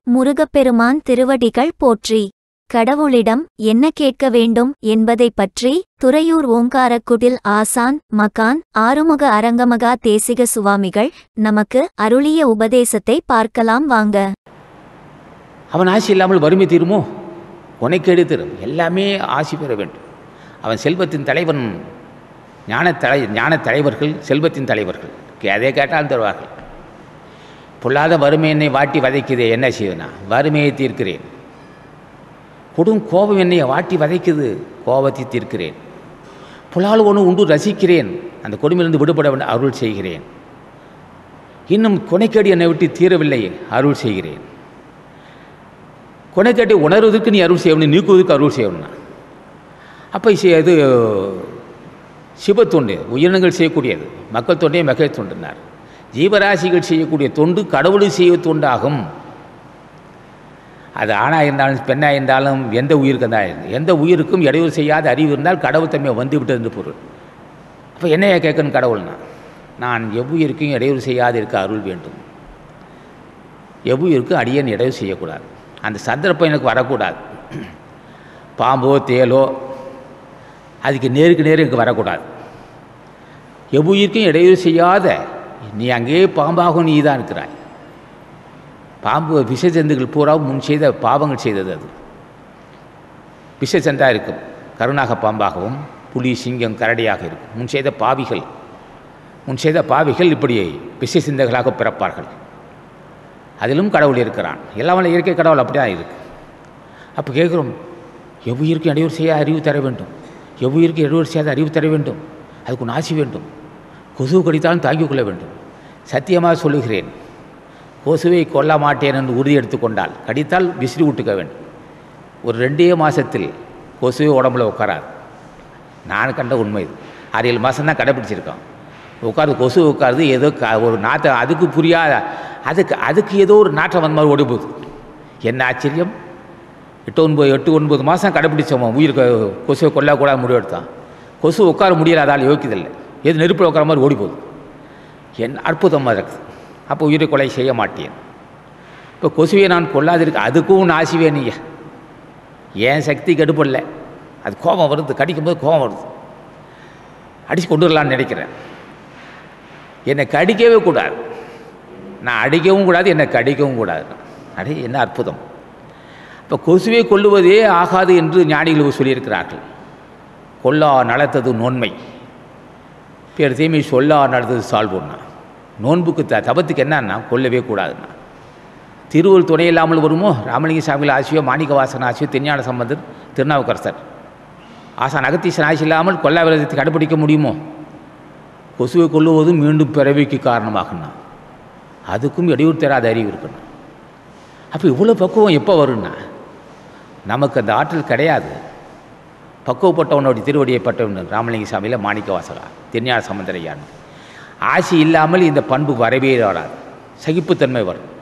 முருகப்பெருமான் திருவடிகள் போற்றி கடவுளிடம் என்ன கேட்க வேண்டும் என்பதைப் பற்றி துறையூர் ஓங்காரக்குடில் ஆசான் மகான் ஆறுமுக அரங்கமகா தேசிக சுவாமிகள் நமக்கு அருளிய உபதேசத்தை பார்க்கலாம் வாங்க அவன் ஆசி இல்லாமல் வறுமை தீருமோ உனக்கேடு தரும் எல்லாமே ஆசி பெற வேண்டும் அவன் செல்வத்தின் தலைவன் ஞான தலை ஞான தலைவர்கள் செல்வத்தின் தலைவர்கள் அதை கேட்டால் தருவார்கள் பொல்லாத வறுமை என்னை வாட்டி வதைக்குதே என்ன செய்வேனா வறுமையை தீர்க்கிறேன் கொடும் கோபம் என்னை வாட்டி வதைக்குது கோபத்தை தீர்க்கிறேன் புலால் ஒன்று உண்டு ரசிக்கிறேன் அந்த கொடுமையிலிருந்து விடுபட வேண்டும் அருள் செய்கிறேன் இன்னும் கொனைக்கேடு என்னை விட்டு தீரவில்லை அருள் செய்கிறேன் கொனைக்கேட்டை உணர்வதற்கு நீ அருள் செய்யணும் நீக்குவதற்கு அருள் செய்யணும்னா அப்போ இது சிவத்தொண்டு உயிரினங்கள் செய்யக்கூடியது மக்கள் தொண்டே மக்கள் தொண்டுனார் ஜீவராசிகள் செய்யக்கூடிய தொண்டு கடவுளும் செய்ய தொண்டாகும் அது ஆணாக இருந்தாலும் பெண்ணாக இருந்தாலும் எந்த உயிருக்கு தான் எந்த உயிருக்கும் இடையூறு செய்யாத அறிவு இருந்தால் கடவுள் தன்மை வந்து விட்டது என்று பொருள் அப்போ என்னையா கேட்கணும் கடவுள்னா நான் எவ்வுயிருக்கும் இடையூறு செய்யாது இருக்க அருள் வேண்டும் எவ்வுயிருக்கும் அடியன் இடையூறு செய்யக்கூடாது அந்த சந்தர்ப்பம் எனக்கு வரக்கூடாது பாம்போ தேலோ அதுக்கு நேருக்கு நேரு எனக்கு வரக்கூடாது எவ்வுயிருக்கும் இடையூறு செய்யாத நீ அங்கேயே பாம்பாகவும் நீ தான் இருக்கிறாய் பாம்பு விஷஜந்துகள் பூரா முன் செய்த பாவங்கள் செய்தது அது விஷஜந்தாக இருக்கும் கருணாக பாம்பாகவும் புலி சிங்கம் கரடியாக இருக்கும் முன் செய்த பாவிகள் முன் செய்த பாவிகள் இப்படி விஷசிந்தங்களாக பிறப்பார்கள் அதிலும் கடவுள் இருக்கிறான் எல்லாம் இயற்கை கடவுள் அப்படி தான் இருக்கு அப்போ கேட்குறோம் எவ்வுயிருக்கு இடையூறு செய்ய அறிவு தர வேண்டும் எவ்வுயிருக்கு இடையூறு செய்யாத அறிவு தர வேண்டும் அதுக்கு ஒன்று ஆசி வேண்டும் கொசு கடித்தாலும் தாங்கிக் கொள்ள வேண்டும் சத்தியமாக சொல்லுகிறேன் கொசுவை கொல்ல மாட்டேன் என்று உறுதி எடுத்துக்கொண்டால் கடித்தால் விசிறி விட்டுக்க வேண்டும் ஒரு ரெண்டே மாதத்தில் கொசுவே உடம்புல உட்காராது நான் கண்ட உண்மை இது ஆறு ஏழு மாதம் தான் கடைப்பிடிச்சிருக்கோம் உட்காந்து கொசு உட்காருது ஏதோ க ஒரு நாற்றை அதுக்கு புரியாத அதுக்கு அதுக்கு ஏதோ ஒரு நாற்றம் வந்த மாதிரி ஓடி போகுது என்ன ஆச்சரியம் எட்டு ஒன்பது எட்டு ஒன்பது மாதம் கடைப்பிடிச்சோம் உயிர் கொசுவை கொல்லக்கூடாது முடிவெடுத்தான் கொசு உட்கார முடியல அதால் யோக்கியதில்லை எது நெருப்பில் உட்கார மாதிரி ஓடி போகுது என் அற்புதமாக இருக்குது அப்போ உயிரை கொலை செய்ய மாட்டேன் இப்போ கொசுவை நான் கொல்லாதிருக்க அதுக்கும் ஆசிவே நீங்க ஏன் சக்தி கெடுபடல அது கோபம் வருது கடிக்கும்போது கோபம் வருது அடித்து கொண்டு வரலான்னு நினைக்கிறேன் என்னை கடிக்கவே கூடாது நான் அடிக்கவும் கூடாது என்னை கடிக்கவும் கூடாது அடே என்ன அற்புதம் இப்போ கொசுவை கொல்லுவதே ஆகாது என்று ஞானிகள் சொல்லியிருக்கிறார்கள் கொல்லா நலத்தது நோன்மை பேர் தீமை சொல்லா நடந்தது சால்வோன்னா நோன்புக்கு த தபத்துக்கு என்னன்னா கொல்லவே கூடாதுன்னா திருவள் துணை இல்லாமல் வருமோ ராமலிங்க சாமிகள் ஆசியோ மாணிக்க வாசன் ஆசியோ திருஞான சம்பந்தர் திருநாவுக்கரசர் ஆசான் அகத்தீசன் ஆசி இல்லாமல் கொல்லா விரதத்தை கடைப்பிடிக்க முடியுமோ கொசுவை கொல்லுவதும் மீண்டும் பிறவிக்கு காரணமாகணும் அதுக்கும் இடையூறு தராத அறிவு இருக்கணும் அப்போ இவ்வளோ பக்குவம் எப்போ வரும்னா நமக்கு அந்த ஆற்றல் கிடையாது பக்குவப்பட்டவனுடைய திருவடியை பட்டவன் ராமலிங்க சாமியில் மாணிக்க வாசகா திருஞான சம்பந்தரையான் ஆசி இல்லாமல் இந்த பண்பு வரவே வராது சகிப்புத்தன்மை வரும்